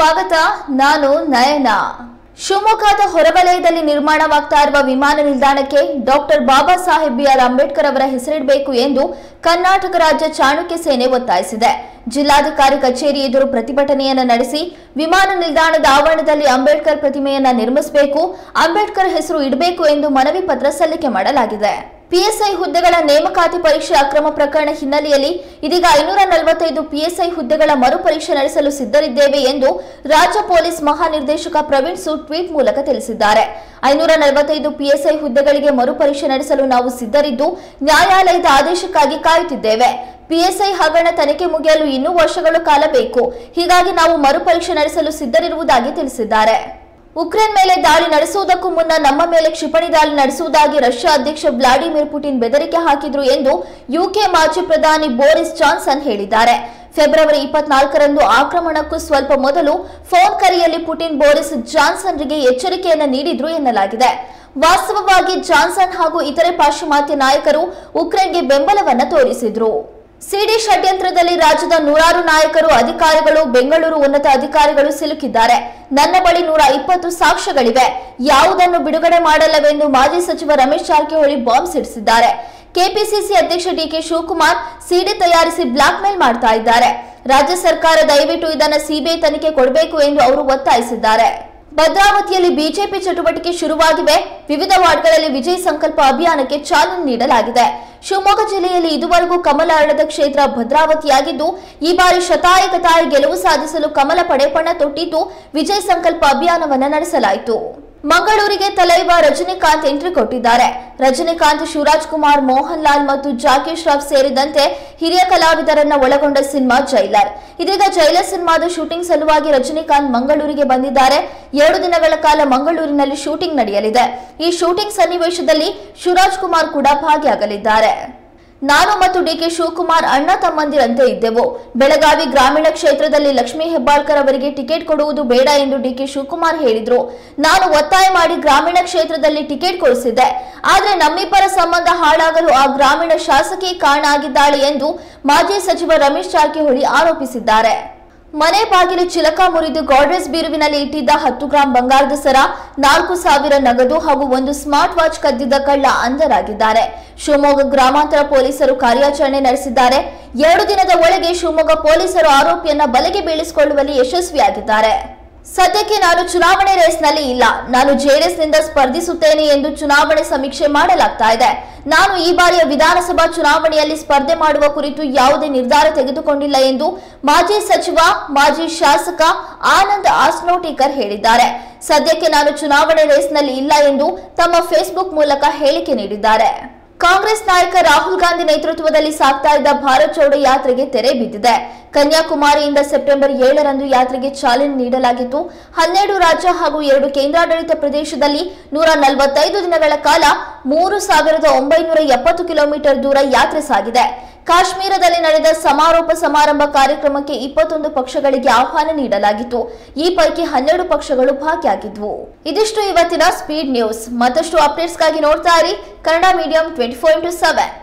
ಸ್ವಾಗತ ನಾನು ನಯನ ಶಿವಮೊಗ್ಗದ ಹೊರವಲಯದಲ್ಲಿ ನಿರ್ಮಾಣವಾಗ್ತಾ ಇರುವ ವಿಮಾನ ನಿಲ್ದಾಣಕ್ಕೆ doctor Baba Saheb B R Ambedkar ಅವರ ಹೆಸರಿಡಬೇಕು ಎಂದು ಕರ್ನಾಟಕ ರಾಜ್ಯ ಚಾಣಕ್ಯ ಸೇನೆ ಒತ್ತಾಯಿಸಿದೆ ಜಿಲ್ಲಾಧಿಕಾರಿ ಕಚೇರಿ ಎದುರು ಪ್ರತಿಭಟನೆಯನ್ನ ನಡೆಸಿ ವಿಮಾನ ನಿಲ್ದಾಣದ ಆವರಣದಲ್ಲಿ ಅಂಬೇಡ್ಕರ್ ಪ್ರತಿಮೆಯನ್ನ ನಿರ್ಮಿಸಬೇಕು ಅಂಬೇಡ್ಕರ್ ಹೆಸರು ಇಡಬೇಕು ಎಂದು ಮನವಿ ಪತ್ರ ಸಲ್ಲಿಕೆ ಮಾಡಲಾಗಿದೆ ಪಿಎಸ್ಐ ಹುದ್ದೆಗಳ ನೇಮಕಾತಿ ಪರೀಕ್ಷೆ ಅಕ್ರಮ ಪ್ರಕರಣ ಹಿನ್ನೆಲೆಯಲ್ಲಿ ಇದೀಗ ಐನೂರ ನಲವತ್ತೈದು ಪಿಎಸ್ಐ ಹುದ್ದೆಗಳ ಮರುಪರೀಕ್ಷೆ ನಡೆಸಲು ಸಿದ್ಧರಿದ್ದೇವೆ ಎಂದು ರಾಜ್ಯ ಪೊಲೀಸ್ ಮಹಾನಿರ್ದೇಶಕ ಪ್ರವೀಣ್ ಸೂದ್ ಟ್ವೀಟ್ ಮೂಲಕ ತಿಳಿಸಿದ್ದಾರೆ ಐನೂರ ನಲವತ್ತೈದು ಪಿಎಸ್ಐ ಹುದ್ದೆಗಳಿಗೆ ಮರುಪರೀಕ್ಷೆ ನಡೆಸಲು ನಾವು ಸಿದ್ಧರಿದ್ದು ನ್ಯಾಯಾಲಯದ ಆದೇಶಕ್ಕಾಗಿ ಕಾಯುತ್ತಿದ್ದೇವೆ ಪಿಎಸ್ಐ ಹಗರಣ ತನಿಖೆ ಮುಗಿಯಲು ಇನ್ನೂ ವರ್ಷಗಳ ಕಾಲ ಬೇಕು ಹೀಗಾಗಿ ನಾವು ಮರುಪರೀಕ್ಷೆ ನಡೆಸಲು ಸಿದ್ಧರಿರುವುದಾಗಿ ತಿಳಿಸಿದ್ದಾರೆ ಉಕ್ರೇನ್ ಮೇಲೆ ದಾಳಿ ನಡೆಸುವುದಕ್ಕೂ ಮುನ್ನ ನಮ್ಮ ಮೇಲೆ ಕ್ಷಿಪಣಿ ದಾಳಿ ನಡೆಸುವುದಾಗಿ ರಷ್ಯಾ ಅಧ್ಯಕ್ಷ ವ್ಲಾಡಿಮಿರ್ ಪುಟಿನ್ ಬೆದರಿಕೆ ಹಾಕಿದ್ರು ಎಂದು ಯುಕೆ ಮಾಜಿ ಪ್ರಧಾನಿ ಬೋರಿಸ್ ಜಾನ್ಸನ್ ಹೇಳಿದ್ದಾರೆ ಫೆಬ್ರವರಿ ಇಪ್ಪತ್ನಾಲ್ಕರಂದು ಆಕ್ರಮಣಕ್ಕೂ ಸ್ವಲ್ಪ ಮೊದಲು ಫೋನ್ ಕರೆಯಲ್ಲಿ ಪುಟಿನ್ ಬೋರಿಸ್ ಜಾನ್ಸನ್ರಿಗೆ ಎಚ್ಚರಿಕೆಯನ್ನು ನೀಡಿದ್ರು ಎನ್ನಲಾಗಿದೆ ವಾಸ್ತವವಾಗಿ ಜಾನ್ಸನ್ ಹಾಗೂ ಇತರೆ ಪಾಶ್ಚಿಮಾತ್ಯ ನಾಯಕರು ಉಕ್ರೇನ್ಗೆ ಬೆಂಬಲವನ್ನ ತೋರಿಸಿದ್ರು ಸಿಡಿ ಷಡ್ಯಂತ್ರದಲ್ಲಿ ರಾಜ್ಯದ ನೂರಾರು ನಾಯಕರು ಅಧಿಕಾರಿಗಳು ಬೆಂಗಳೂರು ಉನ್ನತ ಅಧಿಕಾರಿಗಳು ಸಿಲುಕಿದ್ದಾರೆ ನನ್ನ ಬಳಿ ನೂರ ಇಪ್ಪತ್ತು ಸಾಕ್ಷ್ಯಗಳಿವೆ ಯಾವುದನ್ನು ಬಿಡುಗಡೆ ಮಾಡಲ್ಲವೆಂದು ಮಾಜಿ ಸಚಿವ ರಮೇಶ್ ಜಾರಕಿಹೊಳಿ ಬಾಂಬ್ ಸಿಡಿಸಿದ್ದಾರೆ ಕೆಪಿಸಿಸಿ ಅಧ್ಯಕ್ಷ ಡಿಕೆ ಶಿವಕುಮಾರ್ ಸಿಡಿ ತಯಾರಿಸಿ ಬ್ಲಾಕ್ ಮೇಲ್ ಮಾಡ್ತಾ ಇದ್ದಾರೆ ರಾಜ್ಯ ಸರ್ಕಾರ ದಯವಿಟ್ಟು ಇದನ್ನ ಸಿಬಿಐ ತನಿಖೆ ಕೊಡಬೇಕು ಎಂದು ಅವರು ಒತ್ತಾಯಿಸಿದ್ದಾರೆ ಭದ್ರಾವತಿಯಲ್ಲಿ ಬಿಜೆಪಿ ಚಟುವಟಿಕೆ ಶುರುವಾಗಿವೆ ವಿವಿಧ ವಾರ್ಡ್ಗಳಲ್ಲಿ ವಿಜಯ್ ಸಂಕಲ್ಪ ಅಭಿಯಾನಕ್ಕೆ ಚಾಲನೆ ನೀಡಲಾಗಿದೆ ಶಿವಮೊಗ್ಗ ಜಿಲ್ಲೆಯಲ್ಲಿ ಇದುವರೆಗೂ ಕಮಲ ಅರಳದ ಕ್ಷೇತ್ರ ಭದ್ರಾವತಿಯಾಗಿದ್ದು ಈ ಬಾರಿ ಶತಾಯಗತಾಯ ಗೆಲುವು ಸಾಧಿಸಲು ಕಮಲ ಪಡೆಪಣ ತೊಟ್ಟಿದ್ದು ವಿಜಯ್ ಸಂಕಲ್ಪ ಅಭಿಯಾನವನ್ನು ನಡೆಸಲಾಯಿತು ಮಂಗಳೂರಿಗೆ ತಲೈವ ರಜನಿಕಾಂತ್ ಎಂಟ್ರಿ ಕೊಟ್ಟಿದ್ದಾರೆ ರಜನಿಕಾಂತ್ ಶಿವರಾಜ್ ಕುಮಾರ್ ಮೋಹನ್ ಲಾಲ್ ಮತ್ತು ಜಾಕಿ ಶ್ರಾಫ್ ಸೇರಿದಂತೆ ಹಿರಿಯ ಕಲಾವಿದರನ್ನ ಒಳಗೊಂಡ ಸಿನಿಮಾ ಜೈಲರ್ ಇದೀಗ ಜೈಲರ್ ಸಿನಿಮಾದ ಶೂಟಿಂಗ್ ಸಲುವಾಗಿ ರಜನಿಕಾಂತ್ ಮಂಗಳೂರಿಗೆ ಬಂದಿದ್ದಾರೆ ಎರಡು ದಿನಗಳ ಕಾಲ ಮಂಗಳೂರಿನಲ್ಲಿ ಶೂಟಿಂಗ್ ನಡೆಯಲಿದೆ ಈ ಶೂಟಿಂಗ್ ಸನ್ನಿವೇಶದಲ್ಲಿ ಶಿವರಾಜ್ ಕುಮಾರ್ ಕೂಡ ಭಾಗಿಯಾಗಲಿದ್ದಾರೆ ನಾನು ಮತ್ತು ಡಿಕೆ ಶಿವಕುಮಾರ್ ಅಣ್ಣ ತಮ್ಮಂದಿರಂತೆ ಇದ್ದೆವು ಬೆಳಗಾವಿ ಗ್ರಾಮೀಣ ಕ್ಷೇತ್ರದಲ್ಲಿ ಲಕ್ಷ್ಮೀ ಹೆಬ್ಬಾಳ್ಕರ್ ಅವರಿಗೆ ಟಿಕೆಟ್ ಕೊಡುವುದು ಬೇಡ ಎಂದು ಡಿಕೆ ಶಿವಕುಮಾರ್ ಹೇಳಿದ್ರು ನಾನು ಒತ್ತಾಯ ಮಾಡಿ ಗ್ರಾಮೀಣ ಕ್ಷೇತ್ರದಲ್ಲಿ ಟಿಕೆಟ್ ಕೊಡಿಸಿದ್ದೆ ಆದ್ರೆ ನಮ್ಮಿಬ್ಬರ ಸಂಬಂಧ ಹಾಳಾಗಲು ಆ ಗ್ರಾಮೀಣ ಶಾಸಕಿ ಕಾರಣ ಆಗಿದ್ದಾಳೆ ಎಂದು ಮಾಜಿ ಸಚಿವ ರಮೇಶ್ ಜಾರಕಿಹೊಳಿ ಆರೋಪಿಸಿದ್ದಾರೆ ಮನೆ ಬಾಗಿಲು ಚಿಲಕ ಮುರಿದು ಗಾಡ್ರೇಜ್ ಬೀರುವಿನಲ್ಲಿ ಇಟ್ಟಿದ್ದ ಹತ್ತು ಗ್ರಾಂ ಬಂಗಾರದ ಸರ ನಾಲ್ಕು ಸಾವಿರ ನಗದು ಹಾಗೂ ಒಂದು ಸ್ಮಾರ್ಟ್ ವಾಚ್ ಕದ್ದಿದ್ದ ಕಳ್ಳ ಅಂಧರಾಗಿದ್ದಾರೆ ಶಿವಮೊಗ್ಗ ಗ್ರಾಮಾಂತರ ಪೊಲೀಸರು ಕಾರ್ಯಾಚರಣೆ ನಡೆಸಿದ್ದಾರೆ ಎರಡು ದಿನದ ಒಳಗೆ ಶಿವಮೊಗ್ಗ ಪೊಲೀಸರು ಆರೋಪಿಯನ್ನ ಬಲೆಗೆ ಬೀಳಿಸಿಕೊಳ್ಳುವಲ್ಲಿ ಯಶಸ್ವಿಯಾಗಿದ್ದಾರೆ ಸದ್ಯಕ್ಕೆ ನಾನು ಚುನಾವಣೆ ರೇಸ್ನಲ್ಲಿ ಇಲ್ಲ ನಾನು ಜೆಡಿಎಸ್ ನಿಂದ ಸ್ಪರ್ಧಿಸುತ್ತೇನೆ ಎಂದು ಚುನಾವಣೆ ಸಮೀಕ್ಷೆ ಮಾಡಲಾಗ್ತಾ ಇದೆ ನಾನು ಈ ಬಾರಿಯ ವಿಧಾನಸಭಾ ಚುನಾವಣೆಯಲ್ಲಿ ಸ್ಪರ್ಧೆ ಮಾಡುವ ಕುರಿತು ಯಾವುದೇ ನಿರ್ಧಾರ ತೆಗೆದುಕೊಂಡಿಲ್ಲ ಎಂದು ಮಾಜಿ ಸಚಿವ ಮಾಜಿ ಶಾಸಕ ಆನಂದ್ ಆಸ್ನೋಟಿಕರ್ ಹೇಳಿದ್ದಾರೆ ಸದ್ಯಕ್ಕೆ ನಾನು ಚುನಾವಣೆ ರೇಸ್ನಲ್ಲಿ ಇಲ್ಲ ಎಂದು ತಮ್ಮ ಫೇಸ್ಬುಕ್ ಮೂಲಕ ಹೇಳಿಕೆ ನೀಡಿದ್ದಾರೆ ಕಾಂಗ್ರೆಸ್ ನಾಯಕ ರಾಹುಲ್ ಗಾಂಧಿ ನೇತೃತ್ವದಲ್ಲಿ ಸಾಗ್ತಾ ಇದ್ದ ಭಾರತ್ ಜೋಡೋ ಯಾತ್ರೆಗೆ ತೆರೆ ಬಿದ್ದಿದೆ ಕನ್ಯಾಕುಮಾರಿಯಿಂದ ಸೆಪ್ಟೆಂಬರ್ ಏಳರಂದು ಯಾತ್ರೆಗೆ ಚಾಲನೆ ನೀಡಲಾಗಿತ್ತು ಹನ್ನೆರಡು ರಾಜ್ಯ ಹಾಗೂ ಎರಡು ಕೇಂದ್ರಾಡಳಿತ ಪ್ರದೇಶದಲ್ಲಿ ನೂರ ನಲವತ್ತೈದು ದಿನಗಳ ಕಾಲ ಮೂರು ಸಾವಿರದ ಒಂಬೈನೂರ ಎಪ್ಪತ್ತು ಕಿಲೋಮೀಟರ್ ದೂರ ಯಾತ್ರೆ ಸಾಗಿದೆ ಕಾಶ್ಮೀರದಲ್ಲಿ ನಡೆದ ಸಮಾರೋಪ ಸಮಾರಂಭ ಕಾರ್ಯಕ್ರಮಕ್ಕೆ ಇಪ್ಪತ್ತೊಂದು ಪಕ್ಷಗಳಿಗೆ ಆಹ್ವಾನ ನೀಡಲಾಗಿತ್ತು ಈ ಪೈಕಿ ಹನ್ನೆರಡು ಪಕ್ಷಗಳು ಭಾಗಿಯಾಗಿದ್ವು ಇದಿಷ್ಟು ಇವತ್ತಿನ ಸ್ಪೀಡ್ ನ್ಯೂಸ್ ಮತ್ತಷ್ಟು ಅಪ್ಡೇಟ್ಸ್ಗಾಗಿ ನೋಡ್ತಾ ಇರಿ Kannada medium twenty four into seven